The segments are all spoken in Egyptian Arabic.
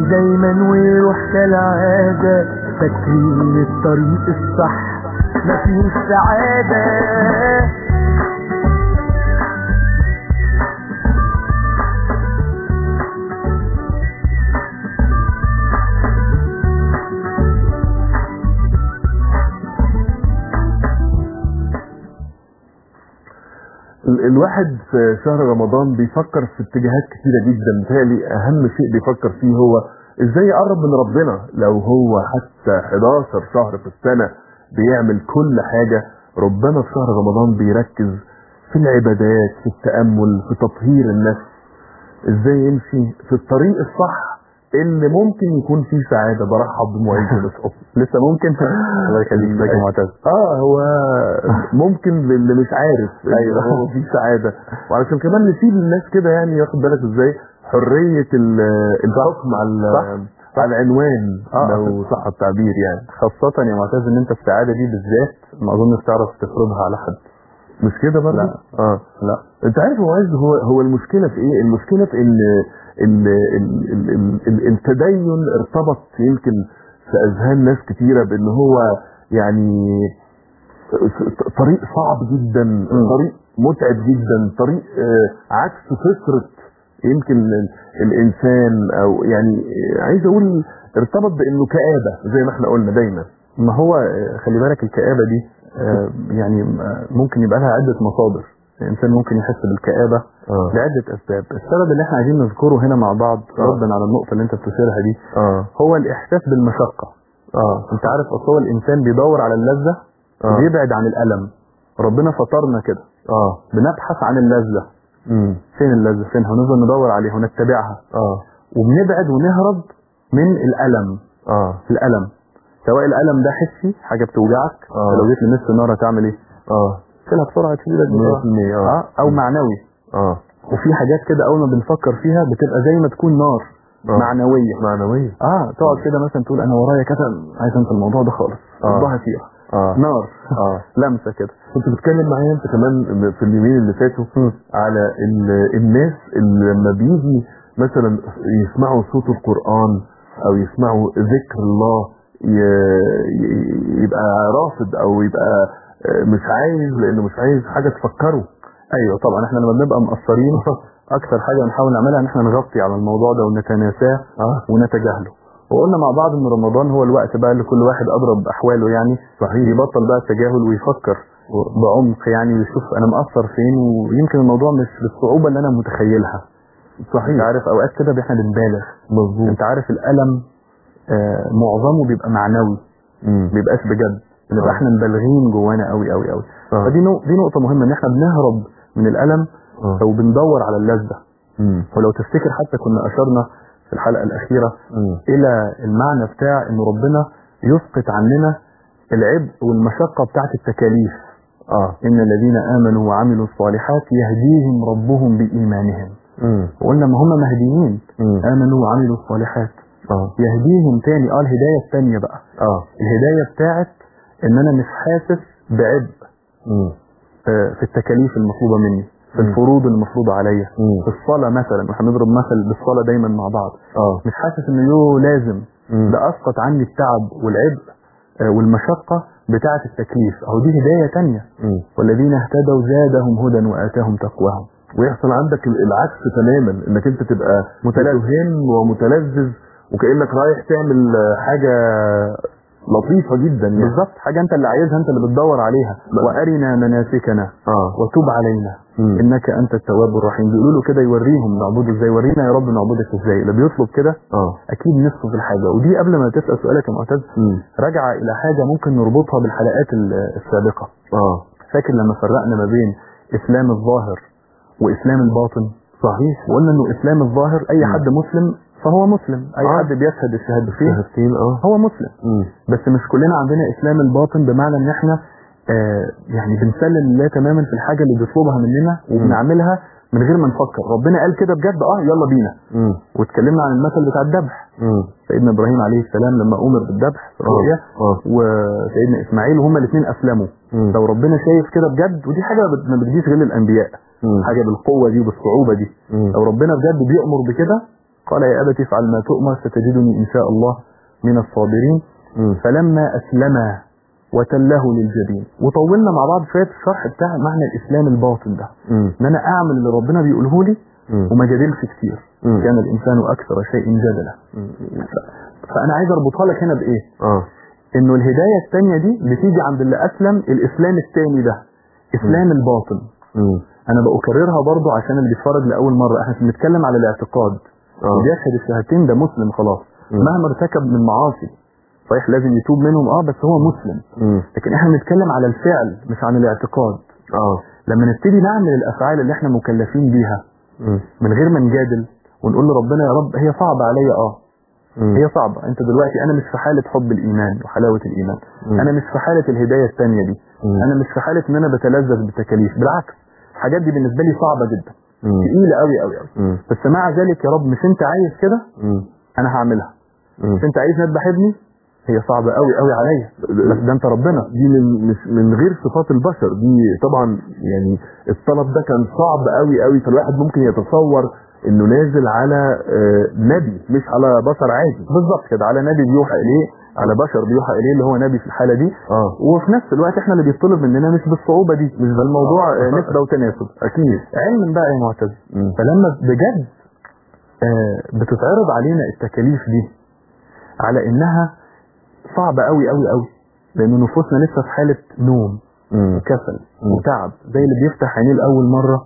دايما ويروح كالعادة فاكرين الطريق الصح مفيش سعادة ال- الواحد في شهر رمضان بيفكر في اتجاهات كتيرة جدا متهيألي أهم شيء بيفكر فيه هو إزاي يقرب من ربنا لو هو حتى 11 شهر في السنة بيعمل كل حاجة ربنا في شهر رمضان بيركز في العبادات في التأمل في تطهير النفس إزاي يمشي في الطريق الصح اللي ممكن يكون فيه سعادة برحب بمعيد مسعود لسه ممكن الله يخليك ازيك يا معتز اه هو ممكن للي مش عارف إن أيوة. هو في سعاده وعلشان كمان نسيب للناس كده يعني ياخد بالك ازاي حريه ال- الحكم على صح. على العنوان آه. لو صح التعبير يعني خاصة يا معتز ان انت السعادة دي بالذات ما اظنش تعرف تفرضها على حد مش كده برضه؟ لا. اه لا انت عارف هو عايز هو هو المشكله في ايه؟ المشكله في ان ال- ال- ال- ال- ال- التدين ارتبط يمكن في اذهان ناس كتيره بان هو يعني طريق صعب جدا طريق متعب جدا طريق آه، عكس فطره يمكن ال- الانسان او يعني آه، عايز اقول ارتبط بانه كآبه زي ما احنا قلنا دايما ما هو آه، خلي بالك الكآبة دي آه، يعني آه، ممكن يبقى لها عدة مصادر الإنسان ممكن يحس بالكآبة اه لعدة أسباب السبب اللي احنا عايزين نذكره هنا مع بعض آه. ردا على النقطة اللي انت بتثيرها دي اه هو الإحساس بالمشقة اه انت عارف أصل هو الإنسان بيدور على اللذة آه. وبيبعد عن الألم ربنا فطرنا كده اه بنبحث عن اللذة امم فين اللذة فين هنفضل ندور عليها ونتبعها اه وبنبعد ونهرب من الألم اه الألم سواء الألم ده حسي حاجة بتوجعك آه. لو جيت لنصف النار هتعمل ايه؟ اه تشيلها بسرعة تشيلها 100% اه اه او معنوي اه وفي حاجات كده اول ما بنفكر فيها بتبقى زي ما تكون نار آه. معنوية معنوية اه تقعد كده مثلا تقول انا ورايا كذا عايز انسى الموضوع ده خالص آه. صدها فيها اه نار اه لمسة كده كنت بتكلم معايا انت كمان في اليومين اللي فاتوا على ال- الناس اللي لما بيجي مثلا يسمعوا صوت القرآن او يسمعوا ذكر الله ي- ي- يبقى رافض او يبقى آه، مش عايز لانه مش عايز حاجة تفكره ايوه طبعا احنا لما بنبقى مقصرين اكتر حاجة بنحاول نعملها ان احنا نغطي على الموضوع ده ونتناساه اه ونتجاهله وقلنا مع بعض ان رمضان هو الوقت بقى اللي كل واحد اضرب باحواله يعني صحيح يبطل بقى التجاهل ويفكر بعمق يعني ويشوف انا مقصر فين ويمكن الموضوع مش بالصعوبة اللي انا متخيلها انت صحيح عارف اوقات كده احنا بنبالغ مظبوط انت عارف الالم آه معظمه بيبقى معنوي مم. بيبقاش بجد بنبقى آه. احنا مبالغين جوانا قوي قوي قوي آه. فدي نق- دي نقطة مهمة ان احنا بنهرب من الالم آه. او بندور على اللذة مم. ولو تفتكر حتى كنا اشرنا في الحلقة الاخيرة مم. الى المعنى بتاع ان ربنا يسقط عننا العبء والمشقة بتاعت التكاليف اه ان الذين امنوا وعملوا الصالحات يهديهم ربهم بايمانهم مم. وقلنا ما هم مهديين مم. امنوا وعملوا الصالحات اه يهديهم تاني اه الهداية التانية بقى اه الهداية بتاعت ان انا مش حاسس بعبء مم. آه، في التكاليف المطلوبة مني في مم. الفروض المفروضة عليا مم. في الصلاة مثلا واحنا بنضرب مثل بالصلاة دايما مع بعض اه مش حاسس انه يو لازم مم. ده اسقط عني التعب والعبء آه، والمشقة بتاعة التكليف اهو دي هداية تانية مم. والذين اهتدوا زادهم هدى واتاهم تقواهم ويحصل عندك ال- العكس تماما انك انت تبقى متلذذ. متهم ومتلذذ وكانك رايح تعمل آه، حاجه لطيفه جدا يعني بالظبط حاجة انت اللي عايزها انت اللي بتدور عليها وارنا مناسكنا اه وتوب علينا مم. انك انت التواب الرحيم بيقولوا له كده يوريهم نعبده ازاي ورينا يا رب نعبدك ازاي اللي بيطلب كده اه اكيد نفسه في الحاجه ودي قبل ما تسال سؤالك يا معتز مم. راجعه الى حاجه ممكن نربطها بالحلقات ال- السابقه اه فاكر لما فرقنا ما بين اسلام الظاهر واسلام الباطن صحيح وقلنا انه اسلام الظاهر اي مم. حد مسلم فهو مسلم اي آه. حد بيشهد الشهادتين شهادتين اه هو مسلم مم. بس مش كلنا عندنا اسلام الباطن بمعنى ان احنا آه يعني بنسلم لله تماما في الحاجه اللي بيطلبها مننا وبنعملها من غير ما نفكر ربنا قال كده بجد اه يلا بينا مم. واتكلمنا عن المثل بتاع الذبح مم. سيدنا ابراهيم عليه السلام لما امر بالذبح في الرؤيا اه وسيدنا اسماعيل وهما الاثنين اسلموا مم. لو ربنا شايف كده بجد ودي حاجه بت- ما بتجيش غير للانبياء مم. حاجه بالقوه دي وبالصعوبه دي مم. لو ربنا بجد بيأمر بكده قال يا أبت افعل ما تؤمر ستجدني إن شاء الله من الصابرين مم. فلما أسلما وتله للجبين وطولنا مع بعض شوية في الشرح بتاع معنى الإسلام الباطن ده مم. إن أنا أعمل اللي ربنا بيقوله لي مم. وما جادلش كتير مم. كان الإنسان أكثر شيء جدلا مم. فأنا عايز أربطها لك هنا بإيه اه إنه الهداية الثانية دي بتيجي عند اللي أسلم الإسلام الثاني ده إسلام الباطن مم. أنا بأكررها برضو عشان اللي بيتفرج لأول مرة إحنا بنتكلم على الاعتقاد اه بيشهد الشهادتين ده مسلم خلاص مم. مهما ارتكب من معاصي صحيح لازم يتوب منهم اه بس هو مسلم مم. لكن احنا بنتكلم على الفعل مش عن الاعتقاد اه لما نبتدي نعمل الافعال اللي احنا مكلفين بيها مم. من غير ما نجادل ونقول لربنا يا رب هي صعبة عليا اه مم. هي صعبة انت دلوقتي انا مش في حالة حب الايمان وحلاوة الايمان مم. انا مش في حالة الهداية الثانية دي مم. انا مش في حالة ان انا بتلذذ بالتكاليف بالعكس الحاجات دي بالنسبة لي صعبة جدا مم. تقيلة قوي قوي قوي مم. بس مع ذلك يا رب مش انت عايز كده مم. انا هعملها مم. مش انت عايز نذبح ابني هي صعبة قوي قوي عليا بس ده انت ربنا دي من مش من غير صفات البشر دي طبعا يعني الطلب ده كان صعب قوي قوي فالواحد ممكن يتصور انه نازل على آه، نبي مش على بشر عادي بالظبط كده على نبي بيوحى اليه على بشر بيوحى اليه اللي هو نبي في الحالة دي اه وفي نفس الوقت احنا اللي بيطلب مننا مش بالصعوبة دي مش ده الموضوع آه، نسبة وتناسب اكيد علم بقى يا معتز مم. فلما بجد آه، بتتعرض علينا التكاليف دي على انها صعبة قوي قوي قوي لان نفوسنا لسه في حالة نوم مم. وكسل مم. وتعب زي اللي بيفتح عينيه لأول مرة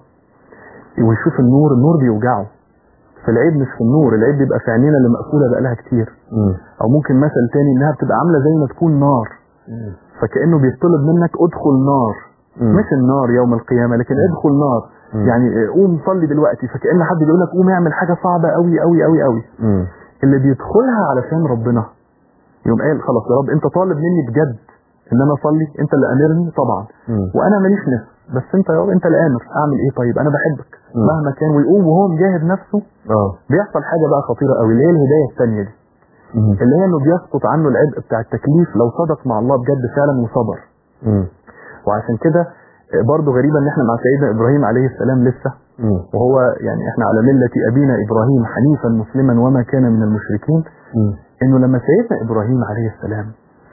ويشوف النور النور بيوجعه فالعيب مش في النور العيب بيبقى في عينينا اللي مقفولة بقالها كتير مم. او ممكن مثل تاني انها بتبقى عاملة زي ما تكون نار فكأنه بيطلب منك ادخل نار مم. مش النار يوم القيامة لكن ادخل نار مم. يعني اه، قوم صلي دلوقتي فكأن حد بيقول لك قوم اعمل حاجة صعبة قوي قوي قوي قوي مم. اللي بيدخلها علشان ربنا يوم قال خلاص يا رب انت طالب مني بجد ان انا اصلي انت اللي امرني طبعا مم. وانا ماليش نفس بس انت يا رب انت اللي امر اعمل ايه طيب انا بحبك مم. مهما كان ويقوم وهو مجاهد نفسه اه بيحصل حاجة بقى خطيرة قوي اللي هي الهداية الثانية دي مم. اللي هي انه بيسقط عنه العبء بتاع التكليف لو صدق مع الله بجد فعلا وصبر مم. وعشان كده اه، برضه غريبة ان احنا مع سيدنا ابراهيم عليه السلام لسه مم. وهو يعني احنا على ملة ابينا ابراهيم حنيفا مسلما وما كان من المشركين مم. انه لما سيدنا ابراهيم عليه السلام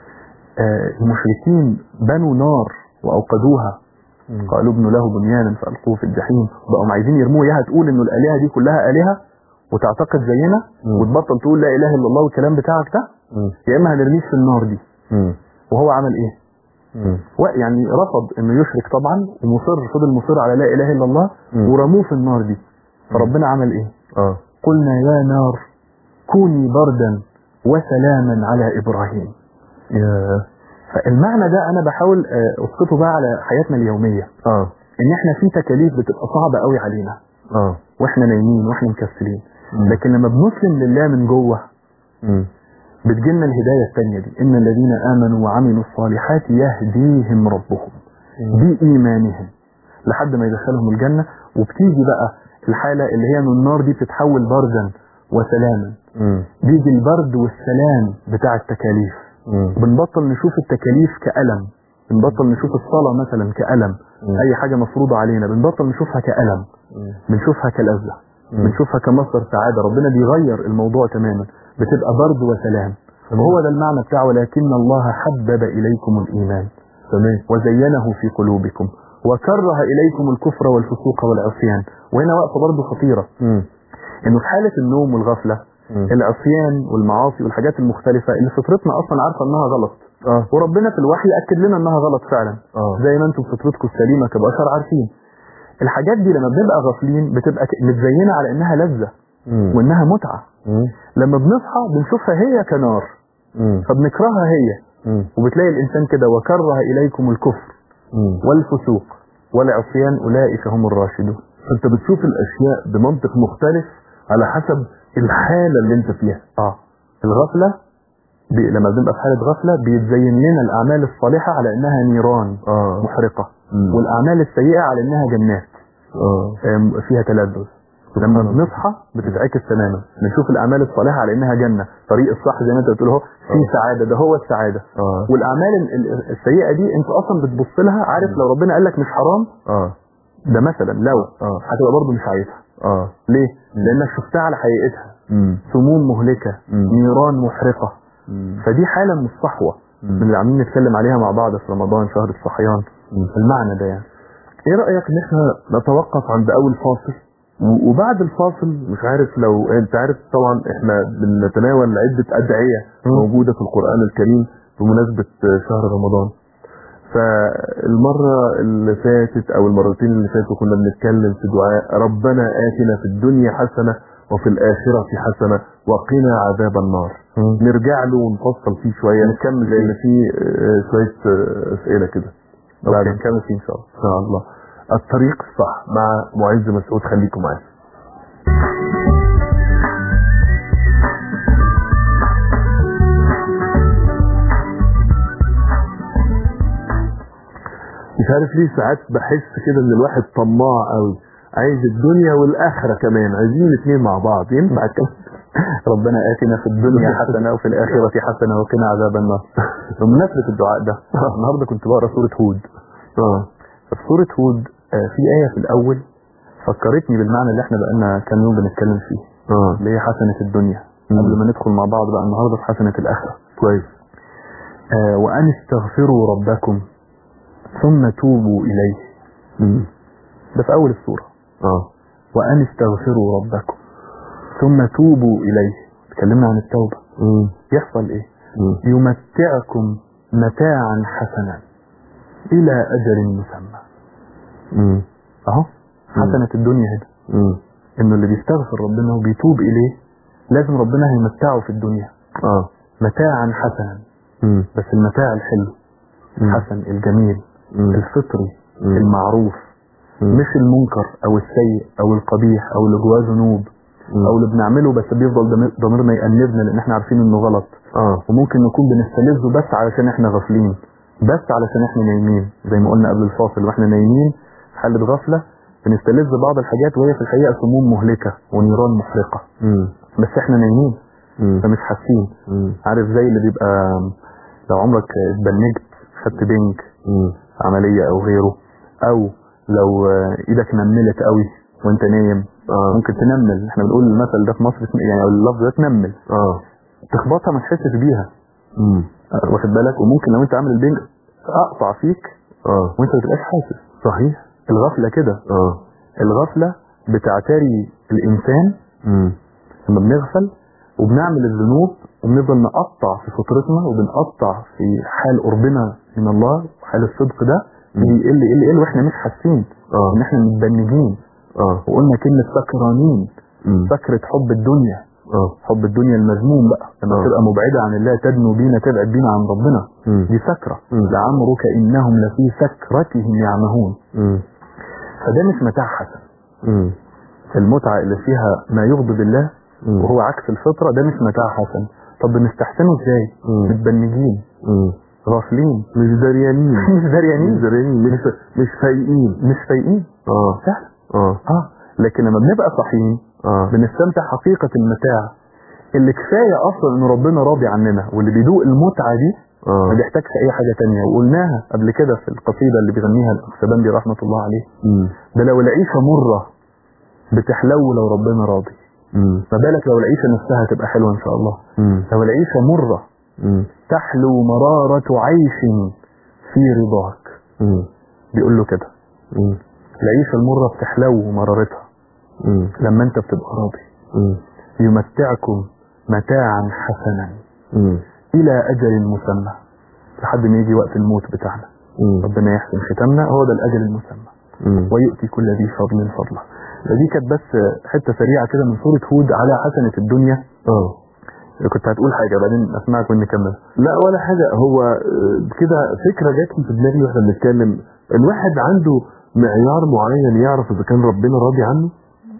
آه، المشركين بنوا نار واوقدوها مم. قالوا ابنوا له بنيانا فالقوه في الجحيم بقوا عايزين يرموه ياها تقول انه الالهه دي كلها الهه وتعتقد زينا مم. وتبطل تقول لا اله الا الله والكلام بتاعك ده مم. يا اما هنرميك في النار دي مم. وهو عمل ايه؟ مم. و- يعني رفض انه يشرك طبعا ومصر فضل مصر على لا اله الا الله مم. ورموه في النار دي فربنا عمل ايه؟ اه قلنا يا نار كوني بردا وسلاما على ابراهيم يا فالمعنى ده انا بحاول آه، اسقطه بقى على حياتنا اليوميه اه ان احنا في تكاليف بتبقى صعبه قوي علينا اه واحنا نايمين واحنا مكسلين مم. لكن لما بنسلم لله من جوه مم. بتجيلنا الهدايه الثانيه دي ان الذين امنوا وعملوا الصالحات يهديهم ربهم بايمانهم لحد ما يدخلهم الجنه وبتيجي بقى الحاله اللي هي ان النار دي بتتحول بردا وسلاما مم. بيجي البرد والسلام بتاع التكاليف مم. بنبطل نشوف التكاليف كألم بنبطل نشوف الصلاة مثلا كألم مم. أي حاجة مفروضة علينا بنبطل نشوفها كألم مم. بنشوفها كلذة مم. بنشوفها كمصدر سعادة ربنا بيغير الموضوع تماما بتبقى برد وسلام تمام. وهو ده المعنى بتاعه ولكن الله حبب إليكم الإيمان تمام وزينه في قلوبكم وكره إليكم الكفر والفسوق والعصيان وهنا وقفة برضه خطيرة مم. إنه في حالة النوم والغفلة مم. العصيان والمعاصي والحاجات المختلفة اللي فطرتنا أصلا عارفة إنها غلط اه وربنا في الوحي أكد لنا إنها غلط فعلا اه زي ما انتم فطرتكم السليمة كبشر عارفين الحاجات دي لما بنبقى غافلين بتبقى ك- متزينة على إنها لذة مم. وإنها متعة مم. لما بنصحى بنشوفها هي كنار مم. فبنكرهها هي مم. وبتلاقي الإنسان كده وكره إليكم الكفر مم. والفسوق والعصيان أولئك هم الراشدون فانت بتشوف الاشياء بمنطق مختلف على حسب الحالة اللي انت فيها اه الغفلة بي... لما بنبقى في حالة غفلة بيتزين لنا الأعمال الصالحة على إنها نيران اه محرقة مم. والأعمال السيئة على إنها جنات اه آم، فيها تلذذ لما بنصحى بتتعكس تماما بنشوف الاعمال الصالحه على انها جنه طريق الصح زي ما انت بتقول اهو في آه. سعاده ده هو السعاده اه والاعمال ال- ال- السيئه دي انت اصلا بتبص لها عارف لو ربنا قال لك مش حرام اه ده مثلا لو اه هتبقى برضه مش عايزها اه ليه؟ لانك شفتها على حقيقتها مم. سموم مهلكة مم. نيران محرقة مم. فدي حالة من الصحوة مم. من اللي عاملين نتكلم عليها مع بعض في رمضان شهر الصحيان مم. المعنى ده يعني ايه رأيك ان احنا نتوقف عند اول فاصل و- وبعد الفاصل مش عارف لو انت عارف طبعا احنا بنتناول عدة ادعية مم. موجودة في القرآن الكريم بمناسبة شهر رمضان فالمرة اللي فاتت او المرتين اللي فاتوا كنا بنتكلم في دعاء ربنا آتنا في الدنيا حسنة وفي الآخرة حسنة وقنا عذاب النار نرجع له ونفصل فيه شوية نكمل لأن فيه. فيه آه، شوية آه، أسئلة كده اوكي نكمل فيه ان شاء الله إن شاء الله الطريق الصح مع معز مسعود خليكم معايا مش عارف ليه ساعات بحس كده ان الواحد طماع قوي عايز الدنيا والاخره كمان عايزين الاثنين مع بعض ينفع الكلام ربنا آتنا في الدنيا حسنة وفي الآخرة حسنة وقنا عذاب النار بمناسبة الدعاء ده النهاردة كنت بقرا سورة هود اه في سورة هود آه، في آية في الأول فكرتني بالمعنى اللي احنا بقالنا كام يوم بنتكلم فيه اه اللي هي حسنة الدنيا مم. قبل ما ندخل مع بعض بقى النهاردة في حسنة الآخرة كويس آه وأن استغفروا ربكم ثم توبوا إليه مم. ده في أول السورة اه وأن استغفروا ربكم ثم توبوا إليه اتكلمنا عن التوبة مم. يحصل إيه مم. يمتعكم متاعا حسنا إلى أجل مسمى مم. أهو حسنة الدنيا هنا مم. إنه اللي بيستغفر ربنا وبيتوب إليه لازم ربنا هيمتعه في الدنيا اه متاعا حسنا مم. بس المتاع الحلو مم. الحسن الجميل مم. الفطري مم. المعروف مم. مش المنكر او السيء او القبيح او اللي جواه ذنوب مم. او اللي بنعمله بس بيفضل ضمير- ضميرنا يأنبنا لان احنا عارفين انه غلط اه وممكن نكون بنستلذه بس علشان احنا غافلين بس علشان احنا نايمين زي ما قلنا قبل الفاصل واحنا نايمين في حالة غفلة بنستلذ بعض الحاجات وهي في الحقيقة سموم مهلكة ونيران محرقة مم. بس احنا نايمين مم. فمش حاسين مم. عارف زي اللي بيبقى لو عمرك اتبنجت خدت بنج مم. عملية او غيره او لو آه، ايدك نملت قوي وانت نايم اه ممكن تنمل احنا بنقول المثل ده في مصر اسمه يعني أو اللفظ ده تنمل اه تخبطها ما تحسش بيها مم. آه، واخد بالك وممكن لو انت عامل البنج اقطع فيك اه وانت ما تبقاش حاسس صحيح الغفلة كده اه الغفلة بتعتري الانسان مم. لما بنغفل وبنعمل الذنوب وبنفضل نقطع في فطرتنا وبنقطع في حال قربنا من الله وحال الصدق ده مم. يقل يقل يقل واحنا مش حاسين اه ان احنا متبنجين اه وقلنا كلمة سكرانين مم. سكرة حب الدنيا اه حب الدنيا المذموم بقى لما آه. تبقى مبعدة عن الله تدنو بينا تبعد بينا عن ربنا مم. دي سكرة مم. لعمرك إنهم لفي سكرتهم يعمهون مم. فده مش متاع حسن مم. المتعة اللي فيها ما يغضب الله مم. وهو عكس الفطرة ده مش متاع حسن طب بنستحسنه ازاي مم. متبنجين مم. غافلين مش دريانين مش مش دريانين دريانين مش مش فايقين مش فايقين اه سهل اه اه لكن لما بنبقى صاحيين اه بنستمتع حقيقة المتاع اللي كفاية أصلا إن ربنا راضي عننا واللي بيدوق المتعة دي ما اه بيحتاجش أي حاجة تانية وقلناها قبل كده في القصيدة اللي بيغنيها الأخسبندي رحمة الله عليه مم. ده لو العيشة مرة بتحلو لو ربنا راضي مم. ما بالك لو العيشة نفسها تبقى حلوة إن شاء الله مم. لو العيشة مرة مم. تحلو مرارة عيش في رضاك مم. بيقول له كده مم. العيشة المرة بتحلو مرارتها مم. لما انت بتبقى راضي مم. يمتعكم متاعا حسنا مم. إلى أجل مسمى لحد ما يجي وقت الموت بتاعنا مم. ربنا يحسن ختامنا هو ده الأجل المسمى مم. ويؤتي كل ذي فضل فضله فدي كانت بس حتة سريعة كده من سورة هود على حسنة الدنيا اه كنت هتقول حاجة بعدين أسمعك ونكمل لا ولا حاجة هو آه، كده فكرة جات لي في دماغي واحنا بنتكلم الواحد عنده معيار معين يعرف اذا كان ربنا راضي عنه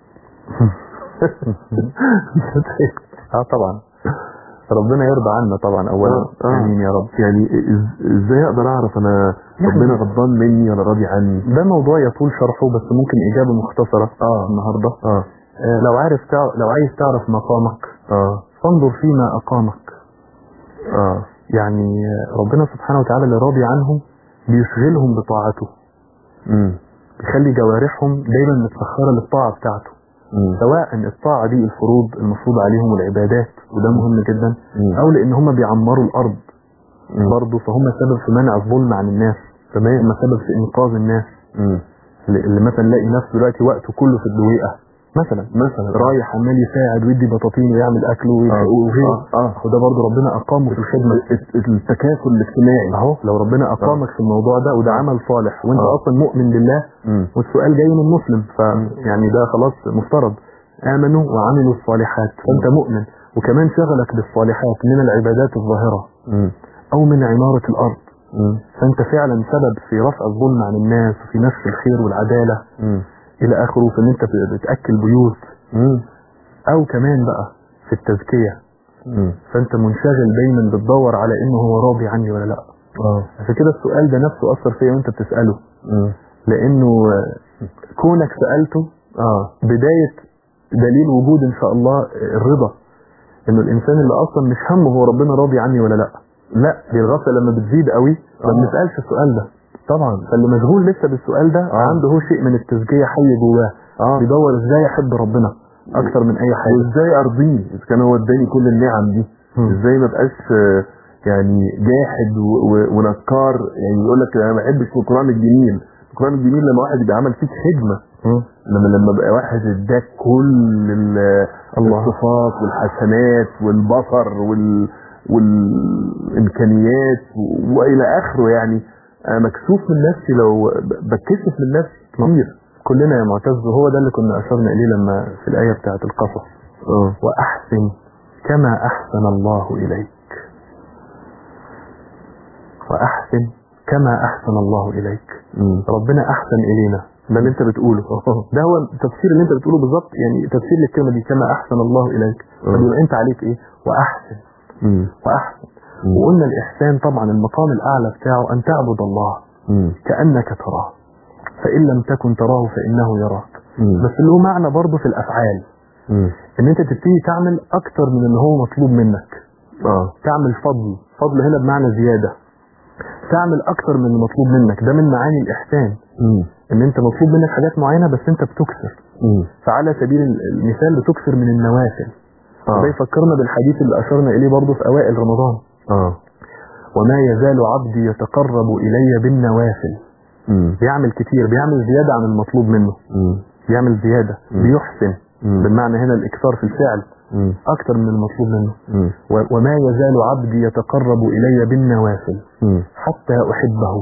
اه طبعا ربنا يرضى عنا طبعا أولا آه، آه. آمين يا رب يعني إز- ازاي اقدر اعرف انا يعني- ربنا غضبان مني ولا راضي عني ده موضوع يطول شرحه بس ممكن إجابة مختصرة اه النهاردة اه آه لو عارف تع... لو عايز تعرف مقامك اه فانظر فيما أقامك اه يعني آه، ربنا سبحانه وتعالى اللي راضي عنهم بيشغلهم بطاعته امم بيخلي جوارحهم دايما متسخرة للطاعة بتاعته مم. سواء الطاعة دي الفروض المفروض عليهم والعبادات وده مهم جدا مم. او لان هم بيعمروا الارض مم. برضه فهم سبب في منع الظلم عن الناس تمام هم سبب في انقاذ الناس مم. اللي اللي مثلا لاقي نفسه دلوقتي وقته كله في الدويقه مثلا مثلا رايح عمال يساعد ويدي بطاطين ويعمل اكل ويلحق- وغيره اه اه وده برضه ربنا اقامه في الخدمه الت- التكافل الاجتماعي اهو لو ربنا اقامك في الموضوع ده وده عمل صالح وانت آه. اصلا مؤمن بالله مم. والسؤال جاي من مسلم فيعني ده خلاص مفترض امنوا وعملوا الصالحات فانت مؤمن وكمان شغلك بالصالحات من العبادات الظاهره مم. او من عماره الارض مم. فانت فعلا سبب في رفع الظلم عن الناس وفي نشر الخير والعداله مم. الى اخره في ان انت بتاكل بيوت مم. او كمان بقى في التزكيه مم. فانت منشغل دايما بتدور على انه هو راضي عني ولا لا اه عشان كده السؤال ده نفسه اثر فيا وانت بتساله مم. لانه آه، كونك سالته اه بدايه دليل وجود ان شاء الله آه، الرضا انه الانسان اللي اصلا مش همه هو ربنا راضي عني ولا لا لا دي الغفله لما بتزيد قوي ما آه. بنسالش السؤال ده طبعا فاللي مشغول لسه بالسؤال ده آه. عنده هو شيء من التزكيه حي جواه اه بيدور ازاي احب ربنا اكتر من اي حاجه وازاي ارضيه اذا كان هو اداني كل النعم دي مم. ازاي ما بقاش آه، يعني جاحد و- و- ونكار يعني يقول لك انا ما بحبش القران الجميل القران الجميل لما واحد يبقى عمل فيك خدمه مم. لما لما بقى واحد اداك كل ال- الله. الصفات والحسنات والبصر وال والامكانيات و- والى اخره يعني انا مكسوف من نفسي لو ب- بتكسف من نفسي كتير كلنا يا معتز وهو ده اللي كنا اشرنا اليه لما في الايه بتاعت القصص اه واحسن كما احسن الله اليك واحسن كما احسن الله اليك مم. ربنا احسن الينا ده اللي انت بتقوله ده هو التفسير اللي انت بتقوله بالظبط يعني تفسير للكلمه دي كما احسن الله اليك اه. طب يبقى انت عليك ايه واحسن مم. واحسن مم. وقلنا الاحسان طبعا المقام الاعلى بتاعه ان تعبد الله مم. كانك تراه فان لم تكن تراه فانه يراك مم. بس له معنى برضه في الافعال مم. ان انت تبتدي تعمل اكتر من اللي هو مطلوب منك اه تعمل فضل فضل هنا بمعنى زيادة تعمل اكتر من اللي مطلوب منك ده من معاني الاحسان مم. ان انت مطلوب منك حاجات معينة بس انت بتكسر مم. فعلى سبيل المثال بتكسر من النوافل اه ده يفكرنا بالحديث اللي اشرنا اليه برضه في اوائل رمضان اه وما يزال عبدي يتقرب الي بالنوافل مم. بيعمل كتير بيعمل زيادة عن المطلوب منه مم. بيعمل زيادة مم. بيحسن مم. بالمعنى هنا الاكثار في الفعل مم. اكتر من المطلوب منه مم. و- وما يزال عبدي يتقرب إلي بالنوافل مم. حتى أحبه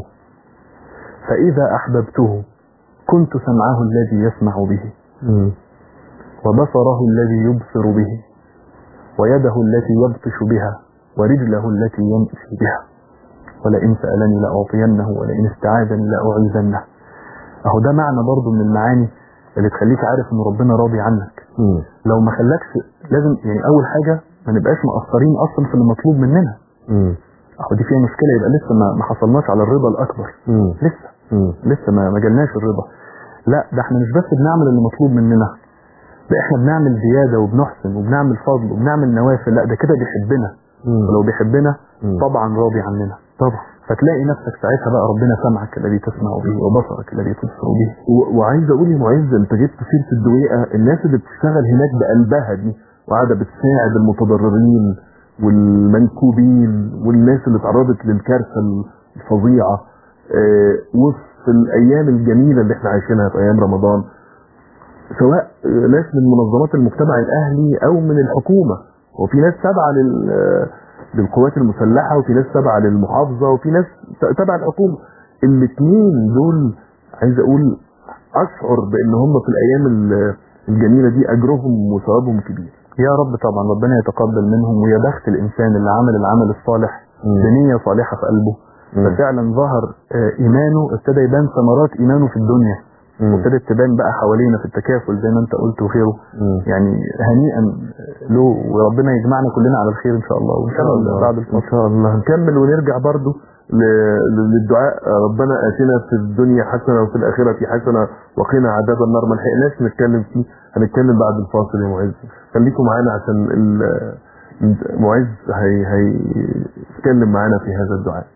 فإذا أحببته كنت سمعه الذي يسمع به مم. وبصره الذي يبصر به ويده التي يبطش بها ورجله التي يمشي بها ولئن سألني لأعطينه ولئن استعاذني لأعيذنه أهو ده معنى برضو من المعاني اللي تخليك عارف إن ربنا راضي عنك مم. لو ما خلاكش لازم يعني أول حاجة ما نبقاش مقصرين أصلا في المطلوب مننا مم. اهو دي فيها مشكله يبقى لسه ما ما حصلناش على الرضا الاكبر مم. لسه مم. لسه ما ما جالناش الرضا لا ده احنا مش بس بنعمل اللي مطلوب مننا ده احنا بنعمل زياده وبنحسن وبنعمل فضل وبنعمل نوافل لا ده كده بيحبنا مم. ولو بيحبنا مم. طبعا راضي عننا طبعا فتلاقي نفسك ساعتها بقى ربنا سمعك الذي تسمع به وبصرك الذي تبصر به و- وعايز اقول يا معز انت جبت سيره الدويقه الناس اللي بتشتغل هناك بقلبها دي وقاعده بتساعد المتضررين والمنكوبين والناس اللي اتعرضت للكارثه الفظيعه آه، وسط الايام الجميله اللي احنا عايشينها في ايام رمضان سواء آه، ناس من منظمات المجتمع الاهلي او من الحكومه وفي ناس تابعه لل آه، للقوات المسلحه وفي ناس تابعه للمحافظه وفي ناس ت- تابعه الحكومه الاثنين دول عايز اقول اشعر بان هم في الايام ال- الجميله دي اجرهم وثوابهم كبير يا رب طبعا ربنا يتقبل منهم ويا بخت الانسان اللي عمل العمل الصالح مم. بنيه صالحه في قلبه مم. ففعلا ظهر آه، ايمانه ابتدى يبان ثمرات ايمانه في الدنيا مم. وابتدت تبان بقى حوالينا في التكافل زي ما انت قلت وغيره مم. يعني هنيئا له وربنا يجمعنا كلنا على الخير ان شاء الله وان شاء الله بعد ان الفصل شاء الله هنكمل ونرجع برضو ل- ل- للدعاء ربنا اتنا في الدنيا حسنه وفي الاخره حسنه وقنا عذاب النار ما لحقناش نتكلم فيه هنتكلم بعد الفاصل يا معز خليكم معانا عشان ال- معز هي هيتكلم معانا في هذا الدعاء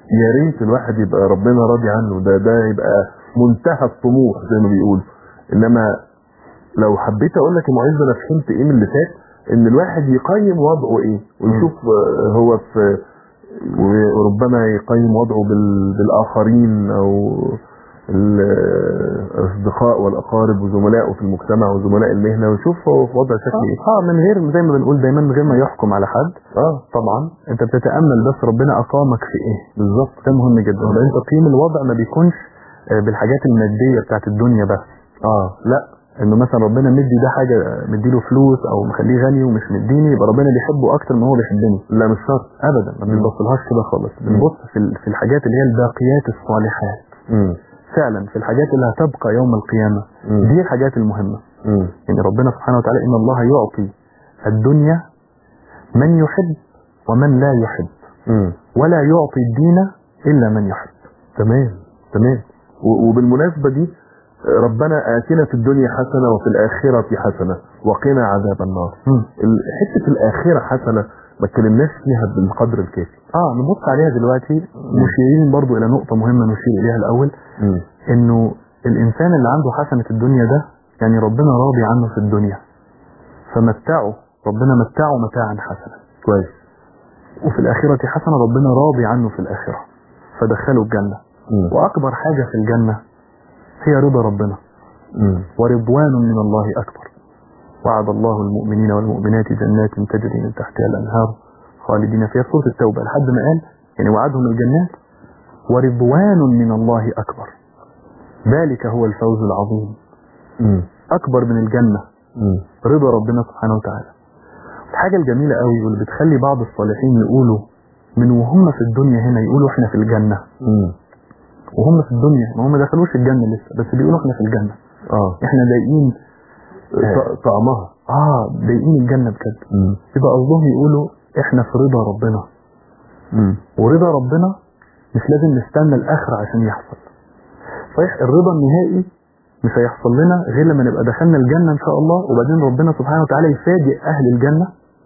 يا ريت الواحد يبقى ربنا راضي عنه ده ده يبقى منتهى الطموح زي ما بيقول انما لو حبيت اقول لك يا معز انا فهمت ايه من اللي فات ان الواحد يقيم وضعه ايه ويشوف آه، هو في وربما يقيم وضعه بال- بالاخرين او الاصدقاء والاقارب وزملائه في المجتمع وزملاء المهنه ويشوف هو في وضع شكل ايه اه من غير زي ما بنقول دايما من غير ما يحكم على حد اه طبعا انت بتتامل بس ربنا اقامك في ايه بالظبط ده مهم جدا لان تقييم الوضع ما بيكونش آه، بالحاجات الماديه بتاعت الدنيا بس اه لا انه مثلا ربنا مدي ده حاجه مديله فلوس او مخليه غني ومش مديني يبقى ربنا بيحبه اكتر ما هو بيحبني لا مش شرط ابدا ما بنبصلهاش كده خالص بنبص في ال- في الحاجات اللي هي الباقيات الصالحات امم فعلا في الحاجات اللي هتبقى يوم القيامه مم. دي الحاجات المهمه امم يعني ربنا سبحانه وتعالى ان الله يعطي الدنيا من يحب ومن لا يحب امم ولا يعطي الدين الا من يحب تمام تمام و- وبالمناسبة دي ربنا آتنا في الدنيا حسنة وفي الآخرة حسنة وقنا عذاب النار مم. ال- حتة الآخرة حسنة ما اتكلمناش فيها بالقدر الكافي اه نبص عليها دلوقتي مشيرين برضو الى نقطه مهمه نشير اليها الاول مم. انه الانسان اللي عنده حسنه الدنيا ده يعني ربنا راضي عنه في الدنيا فمتعه ربنا متعه متاعا حسنا كويس وفي الاخره حسنه ربنا راضي عنه في الاخره فدخله الجنه مم. واكبر حاجه في الجنه هي رضا ربنا مم. ورضوان من الله أكبر وعد الله المؤمنين والمؤمنات جنات تجري من تحتها الأنهار خالدين فيها سورة التوبة لحد ما قال يعني وعدهم الجنات ورضوان من الله أكبر ذلك هو الفوز العظيم مم. أكبر من الجنة مم. رضا ربنا سبحانه وتعالى الحاجة الجميلة قوي واللي بتخلي بعض الصالحين يقولوا من وهم في الدنيا هنا يقولوا احنا في الجنة مم. وهم في الدنيا ما هم ما دخلوش الجنة لسه بس بيقولوا احنا في الجنة اه احنا ضايقين ط- طعمها اه ضايقين الجنة بجد مم. يبقى قصدهم يقولوا احنا في رضا ربنا مم. ورضا ربنا مش لازم نستنى الاخر عشان يحصل صحيح الرضا النهائي مش هيحصل لنا غير لما نبقى دخلنا الجنة ان شاء الله وبعدين ربنا سبحانه وتعالى يفاجئ اهل الجنة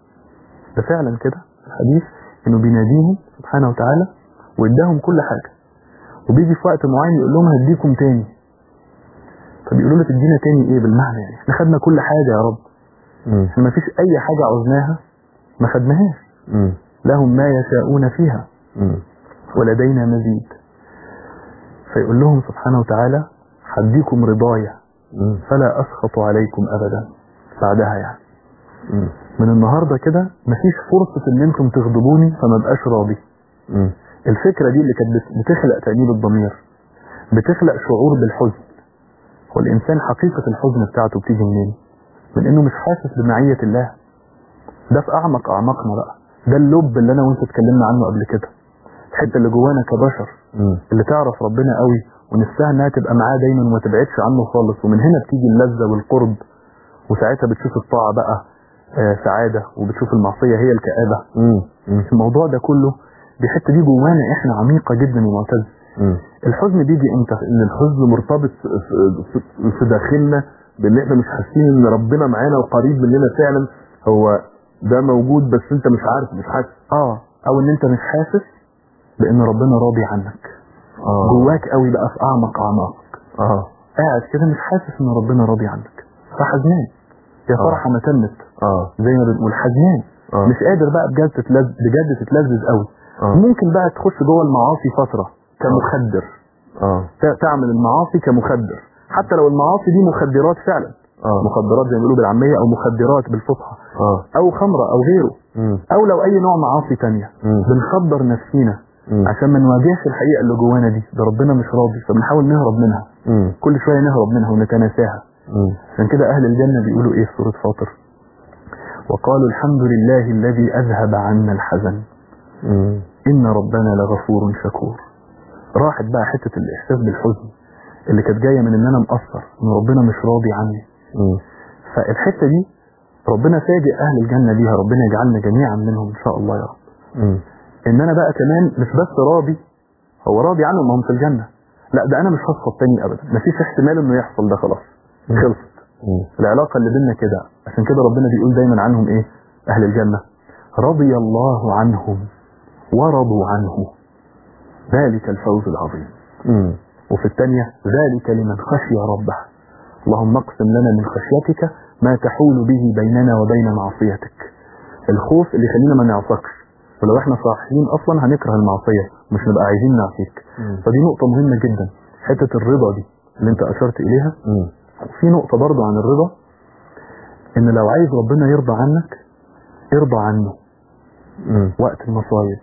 ده فعلا كده الحديث انه بيناديهم سبحانه وتعالى واداهم كل حاجة وبيجي في وقت معين يقول لهم هديكم تاني فبيقولوا له تدينا تاني ايه بالمعنى يعني احنا خدنا كل حاجة يا رب مم. احنا ما فيش اي حاجة عوزناها ما خدناهاش مم. لهم ما يشاءون فيها مم. ولدينا مزيد فيقول لهم سبحانه وتعالى حديكم رضايا مم. فلا أسخط عليكم أبدا بعدها يعني مم. من النهاردة كده مفيش فرصة ان انتم تغضبوني فما بقاش راضي مم. الفكرة دي اللي كانت بت- بتخلق تأنيب الضمير بتخلق شعور بالحزن هو الإنسان حقيقة الحزن بتاعته بتيجي منين من إنه مش حاسس بمعية الله ده في أعمق أعماقنا بقى ده اللب اللي أنا وأنت اتكلمنا عنه قبل كده الحتة اللي جوانا كبشر مم. اللي تعرف ربنا قوي ونفسها انها تبقى معاه دايما وما تبعدش عنه خالص ومن هنا بتيجي اللذة والقرب وساعتها بتشوف الطاعة بقى آه، سعادة وبتشوف المعصية هي الكآبة مم. مم. الموضوع ده كله دي حتة دي جوانا احنا عميقة جدا ومعتز مم. الحزن بيجي امتى ان الحزن مرتبط في- في- في داخلنا بان احنا مش حاسين ان ربنا معانا وقريب مننا فعلا هو ده موجود بس انت مش عارف مش حاسس اه او ان انت مش حاسس بان ربنا راضي عنك اه جواك قوي بقى في اعمق اعماقك اه قاعد كده مش حاسس ان ربنا راضي عنك فحزنان يا آه. فرحة ما تمت اه زي ما بنقول حزنان آه. مش قادر بقى بجد تتلذ بجد تتلذذ قوي آه. ممكن بقى تخش جوه المعاصي فترة كمخدر اه ت- تعمل المعاصي كمخدر حتى لو المعاصي دي مخدرات فعلا اه مخدرات زي ما بيقولوا بالعامية او مخدرات بالفصحى اه او خمرة او غيره مم. او لو اي نوع معاصي تانية مم. بنخدر نفسينا مم. عشان ما نواجهش الحقيقة اللي جوانا دي ده ربنا مش راضي فبنحاول نهرب منها مم. كل شوية نهرب منها ونتناساها مم. عشان كده اهل الجنة بيقولوا ايه في سورة فاطر وقالوا الحمد لله الذي اذهب عنا الحزن مم. إن ربنا لغفور شكور راحت بقى حتة الإحساس بالحزن اللي كانت جاية من إن أنا مقصر إن ربنا مش راضي عني مم. فالحتة دي ربنا فاجئ أهل الجنة بيها ربنا يجعلنا جميعا منهم إن شاء الله يا رب مم. إن أنا بقى كمان مش بس راضي هو راضي عنهم ما هم في الجنة لا ده أنا مش هسقط تاني أبدا مفيش احتمال إنه يحصل ده خلاص خلصت مم. العلاقة اللي بينا كده عشان كده ربنا بيقول دايما عنهم إيه أهل الجنة رضي الله عنهم ورضوا عنه ذلك الفوز العظيم مم. وفي الثانية ذلك لمن خشي ربه اللهم اقسم لنا من خشيتك ما تحول به بيننا وبين معصيتك الخوف اللي يخلينا ما نعصكش ولو احنا صاحيين اصلا هنكره المعصية مش نبقى عايزين نعصيك مم. فدي نقطة مهمة جدا حتة الرضا دي اللي انت اشرت اليها مم. في نقطة برضو عن الرضا ان لو عايز ربنا يرضى عنك ارضى عنه مم. وقت المصايب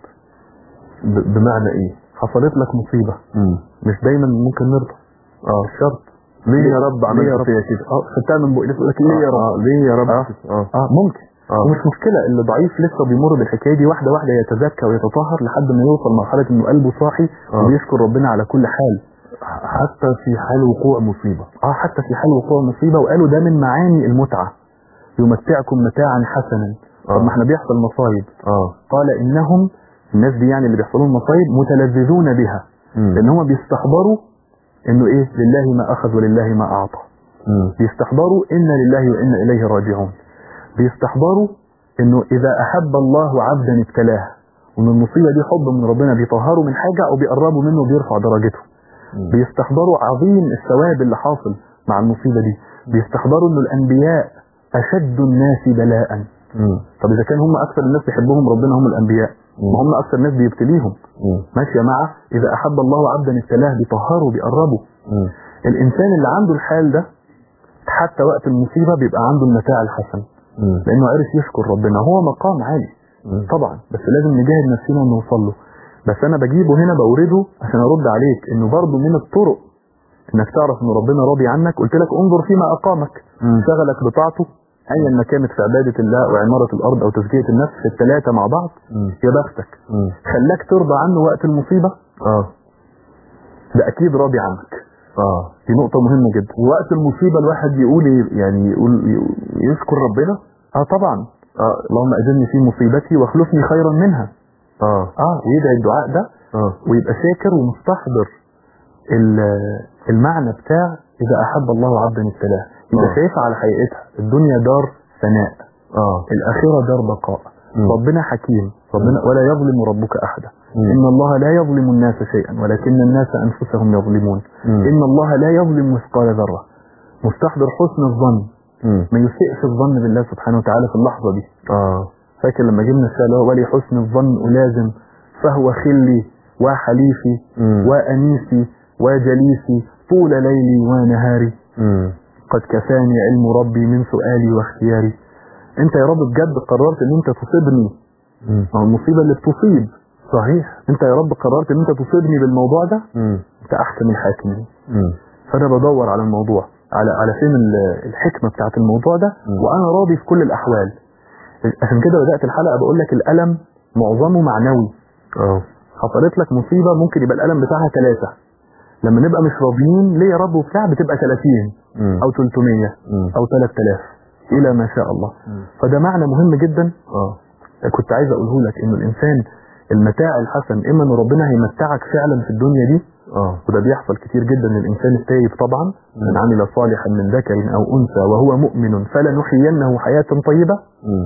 ب- بمعنى ايه حصلت لك مصيبة مم. مش دايما ممكن نرضى اه شرط ليه يا رب ليه يا عملت رب؟ فيا كده اه خدتها من بقى يقول لك ليه يا رب آه. ليه يا رب آه. كده؟ اه اه ممكن آه. ومش مشكلة اللي ضعيف لسه بيمر بالحكاية دي واحدة واحدة يتزكى ويتطهر لحد ما يوصل مرحلة انه قلبه صاحي آه. وبيشكر ربنا على كل حال حتى في حال وقوع مصيبة اه حتى في حال وقوع مصيبة وقالوا ده من معاني المتعة يمتعكم متاعا حسنا طب آه. ما احنا بيحصل مصايب اه قال انهم الناس دي يعني اللي بيحصل لهم مصايب متلذذون بها مم. لان هم بيستحضروا انه ايه لله ما اخذ ولله ما اعطى مم. بيستحضروا إن لله وإنا إليه راجعون بيستحضروا إنه إذا أحب الله عبدا ابتلاه وإن المصيبة دي حب من ربنا بيطهروا من حاجة أو بيقربوا منه وبيرفع درجته مم. بيستحضروا عظيم الثواب اللي حاصل مع المصيبة دي بيستحضروا إنه الأنبياء أشد الناس بلاء مم. طب إذا كان هم أكثر الناس بيحبهم ربنا هم الأنبياء ما هم أكثر الناس بيبتليهم مم. ماشية مع إذا أحب الله عبدا ابتلاه بيطهروا بيقربوا مم. الإنسان اللي عنده الحال ده حتى وقت المصيبة بيبقى عنده المتاع الحسن مم. لأنه عرف يشكر ربنا هو مقام عالي مم. طبعا بس لازم نجاهد نفسنا ونوصل له بس أنا بجيبه هنا بورده عشان أرد عليك إنه برضه من الطرق إنك تعرف إن ربنا راضي عنك قلت لك انظر فيما أقامك مم. شغلك بطاعته أيا ما كانت في عبادة الله أو عمارة الأرض أو تزكية النفس الثلاثة مع بعض مم. يا بختك مم. خلاك ترضى عنه وقت المصيبة اه ده أكيد راضي عنك اه دي نقطة مهمة جدا وقت المصيبة الواحد يقول إيه؟ يعني يقول يشكر ربنا اه طبعا اه اللهم اجرني في مصيبتي واخلفني خيرا منها اه اه ويدعي الدعاء ده اه ويبقى شاكر ومستحضر ال- المعنى بتاع اذا احب الله عبدا ابتلاه يبقى آه. شايفها على حقيقتها الدنيا دار فناء اه الاخره دار بقاء مم. ربنا حكيم ربنا ولا يظلم ربك احدا مم. ان الله لا يظلم الناس شيئا ولكن الناس انفسهم يظلمون مم. ان الله لا يظلم مثقال ذره مستحضر حسن الظن مم. ما يسيئش الظن بالله سبحانه وتعالى في اللحظه دي اه فاكر لما جبنا السؤال هو ولي حسن الظن ألازم فهو خلي وحليفي مم. وأنيسي وجليسي طول ليلي ونهاري مم. قد كفاني علم ربي من سؤالي واختياري انت يا رب بجد قررت ان انت تصيبني مم. ما هو المصيبة اللي بتصيب صحيح انت يا رب قررت ان انت تصيبني بالموضوع ده مم. انت احكم الحاكمين مم. فانا بدور على الموضوع على على فين ال- الحكمة بتاعت الموضوع ده مم. وانا راضي في كل الاحوال عشان كده بدأت الحلقة بقول لك الألم معظمه معنوي اه حصلت لك مصيبة ممكن يبقى الألم بتاعها ثلاثة لما نبقى مش راضيين ليه يا رب وبتاع بتبقى 30 مم. أو 300 مم. أو 3000 إلى ما شاء الله مم. فده معنى مهم جدا اه كنت عايز أقوله لك إنه الإنسان المتاع الحسن إما إن ربنا هيمتعك فعلا في الدنيا دي اه وده بيحصل كتير جدا للإنسان التايب طبعا من عمل صالحا من ذكر أو أنثى وهو مؤمن فلنحيينه حياة طيبة مم.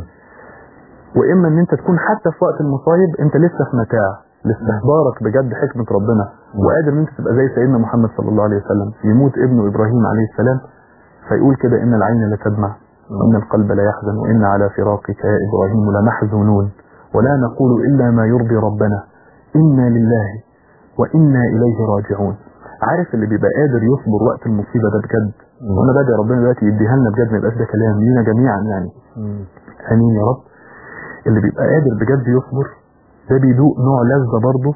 واما ان انت تكون حتى في وقت المصايب انت لسه في متاع لاستحضارك بجد حكمة ربنا وقادر ان انت تبقى زي سيدنا محمد صلى الله عليه وسلم يموت ابنه ابراهيم عليه السلام فيقول كده ان العين لتدمع وان القلب لا يحزن وان على فراقك يا ابراهيم لمحزونون ولا نقول الا ما يرضي ربنا انا لله وانا اليه راجعون عارف اللي بيبقى قادر يصبر وقت المصيبه ده بجد مم. وانا بدعي ربنا دلوقتي يديها لنا بجد ما يبقاش ده كلام لينا جميعا يعني مم. امين يا رب اللي بيبقى قادر بجد يصبر ده بيدوق نوع لذة برضه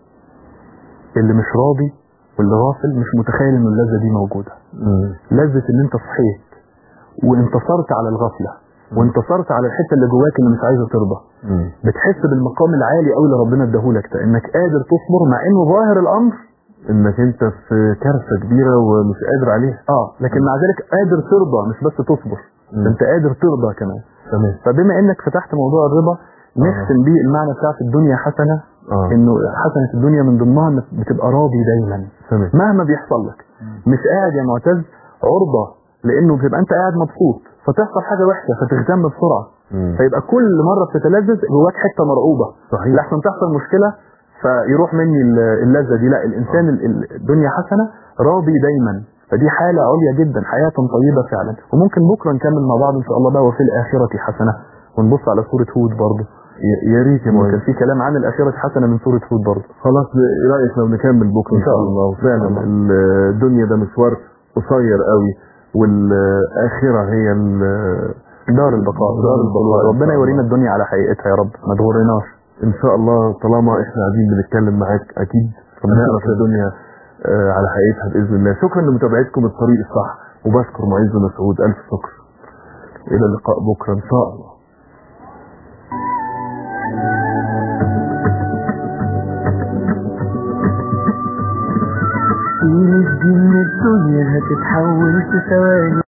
اللي مش راضي واللي غافل مش متخيل ان اللذة دي موجودة مم. لذة ان انت صحيت وانتصرت على الغفلة وانتصرت على الحتة اللي جواك اللي مش عايزة ترضى مم. بتحس بالمقام العالي قوي اللي ربنا اداهولك ده انك قادر تصبر مع انه ظاهر الامر انك انت في كارثة كبيرة ومش قادر عليها اه لكن مع ذلك قادر ترضى مش بس تصبر مم. ده انت قادر ترضى كمان تمام فبما انك فتحت موضوع الرضا نختم بيه المعنى بتاع في الدنيا حسنة اه انه حسنة الدنيا من ضمنها انك بتبقى راضي دايما تمام مهما بيحصل لك مش قاعد يا معتز عرضة لانه بتبقى انت قاعد مبسوط فتحصل حاجة وحشة فتهتم بسرعة مم. فيبقى كل مرة بتتلذذ جواك حتة مرعوبة صحيح لحسن تحصل مشكلة فيروح مني ال- اللذة دي لا الإنسان ال- ال- الدنيا حسنة راضي دايما فدي حالة عليا جدا حياة طيبة فعلا وممكن بكرة نكمل مع بعض إن شاء الله بقى وفي الآخرة حسنة ونبص على سورة هود برضه يا- يا ريت يا كان مهندس في كلام عن الآخرة حسنة من سورة هود برضه خلاص ايه رايك لو نكمل بكره إن شاء الله. وفعلا إن شاء ال- الدنيا ده مشوار قصير قوي والاخره هي ال- دار البقاء دار البقاء. ربنا يورينا الدنيا على حقيقتها يا رب ما تغرناش ان شاء الله طالما احنا قاعدين بنتكلم معاك اكيد هنعرف الدنيا آه، على حقيقتها باذن الله شكرا لمتابعتكم الطريق الصح وبشكر معز مسعود الف شكر الى اللقاء بكره ان شاء الله شيل دي من الدنيا هتتحول في ثواني